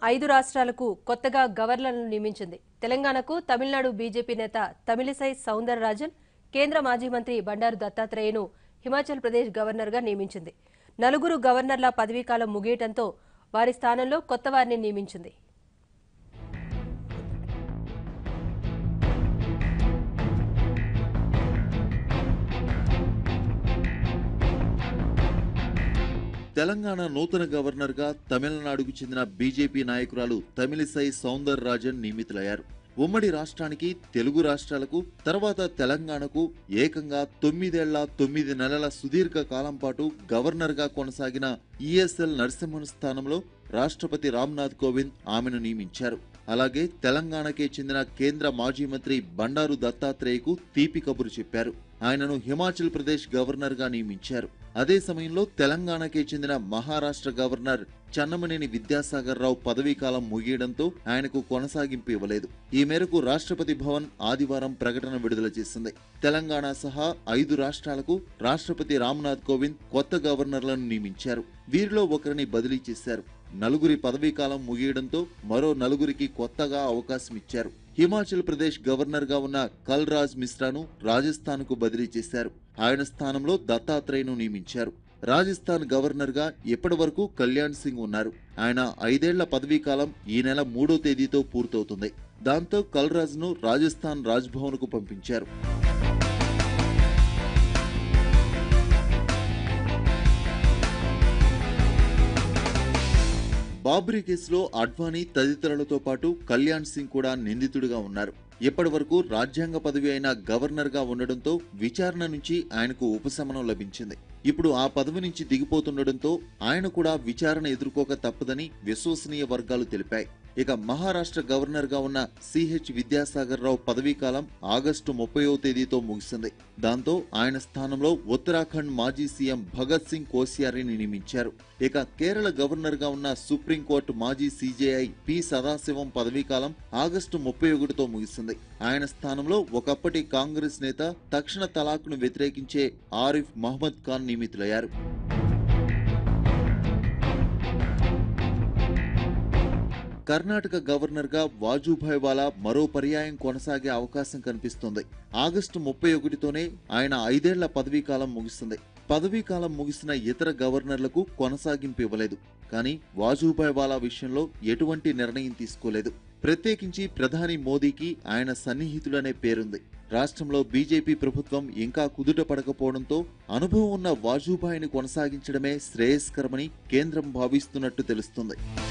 ఐదు రాష్ట్రాలకు కొత్తగా గవర్నర్లను నియమించింది తెలంగాణకు తమిళనాడు బీజేపీ నేత తమిళిసై సౌందరరాజన్ కేంద్ర మాజీ మంత్రి బండారు దత్తాత్రేయను హిమాచల్ ప్రదేశ్ గవర్నర్గా నియమించింది నలుగురు గవర్నర్ల పదవీకాలం ముగియటంతో వారి స్థానంలో కొత్త వారిని నియమించింది తెలంగాణ నూతన గవర్నర్గా తమిళనాడుకు చెందిన బీజేపీ నాయకురాలు తమిళిసై సౌందర్ రాజన్ నియమితులయ్యారు ఉమ్మడి రాష్ట్రానికి తెలుగు రాష్ట్రాలకు తర్వాత తెలంగాణకు ఏకంగా తొమ్మిదేళ్ల తొమ్మిది నెలల సుదీర్ఘ కాలం పాటు గవర్నర్గా కొనసాగిన ఈఎస్ఎల్ నరసింహన్ స్థానంలో రాష్ట్రపతి రామ్నాథ్ కోవింద్ ఆమెను నియమించారు అలాగే తెలంగాణకే చెందిన కేంద్ర మాజీ మంత్రి బండారు దత్తాత్రేయకు తీపి కబురు చెప్పారు ఆయనను హిమాచల్ ప్రదేశ్ గవర్నర్గా నియమించారు అదే సమయంలో తెలంగాణకే చెందిన మహారాష్ట్ర గవర్నర్ చన్నమనేని విద్యాసాగర్ రావు పదవీకాలం ముగియడంతో ఆయనకు కొనసాగింపు ఇవ్వలేదు ఈ మేరకు రాష్ట్రపతి భవన్ ఆదివారం ప్రకటన విడుదల చేసింది తెలంగాణ సహా ఐదు రాష్ట్రాలకు రాష్ట్రపతి రామ్నాథ్ కోవింద్ కొత్త గవర్నర్లను నియమించారు వీరిలో ఒకరిని బదిలీ చేశారు నలుగురి పదవీకాలం ముగియడంతో మరో నలుగురికి కొత్తగా అవకాశం ఇచ్చారు హిమాచల్ ప్రదేశ్ గవర్నర్ గా ఉన్న కల్రాజ్ మిశ్రాను రాజస్థాన్ కు బదిలీ చేశారు ఆయన స్థానంలో దత్తాత్రేయను నియమించారు రాజస్థాన్ గవర్నర్ గా ఇప్పటి వరకు కళ్యాణ్ సింగ్ ఉన్నారు ఆయన ఐదేళ్ల పదవీకాలం ఈ నెల మూడో తేదీతో పూర్తవుతుంది దాంతో కల్రాజ్ ను రాజస్థాన్ రాజ్భవన్ కు పంపించారు బాబ్రీ కేసులో అడ్వానీ తదితరులతో పాటు కళ్యాణ్ సింగ్ కూడా నిందితుడిగా ఉన్నారు ఇప్పటి వరకు రాజ్యాంగ పదవి అయిన గవర్నర్ గా ఉండడంతో విచారణ నుంచి ఆయనకు ఉపశమనం లభించింది ఇప్పుడు ఆ పదవి నుంచి దిగిపోతుండటంతో ఆయన కూడా విచారణ ఎదుర్కోక తప్పదని విశ్వసనీయ వర్గాలు తెలిపాయి ఇక మహారాష్ట్ర గవర్నర్ గా ఉన్న సిహెచ్ విద్యాసాగర్ రావు పదవీకాలం ఆగస్టు ముప్పయో తేదీతో ముగిసింది దాంతో ఆయన స్థానంలో ఉత్తరాఖండ్ మాజీ సీఎం భగత్ సింగ్ కోశ్యారిని నియమించారు ఇక కేరళ గవర్నర్ గా ఉన్న సుప్రీంకోర్టు మాజీ సీజేఐ పి సదాశివం పదవీకాలం ఆగస్టు ముప్పై ఒకటితో ముగిసింది ఆయన స్థానంలో ఒకప్పటి కాంగ్రెస్ నేత తక్షణ తలాక్ను వ్యతిరేకించే ఆరిఫ్ మహమ్మద్ ఖాన్ నియమితులయ్యారు కర్ణాటక గవర్నర్ గా వాజుభాయ్ వాలా మరో పర్యాయం కొనసాగే అవకాశం కనిపిస్తుంది ఆగస్టు ముప్పై ఒకటితోనే ఆయన ఐదేళ్ల పదవీకాలం ముగిస్తుంది పదవీకాలం ముగిసిన ఇతర గవర్నర్లకు కొనసాగింపు ఇవ్వలేదు కానీ వాజుభాయ్ వాలా విషయంలో ఎటువంటి నిర్ణయం తీసుకోలేదు ప్రత్యేకించి ప్రధాని మోదీకి ఆయన సన్నిహితుడనే పేరుంది రాష్ట్రంలో బీజేపీ ప్రభుత్వం ఇంకా కుదుట పడకపోవడంతో అనుభవం ఉన్న వాజుభాయిని కొనసాగించడమే శ్రేయస్కరమని కేంద్రం భావిస్తున్నట్టు తెలుస్తుంది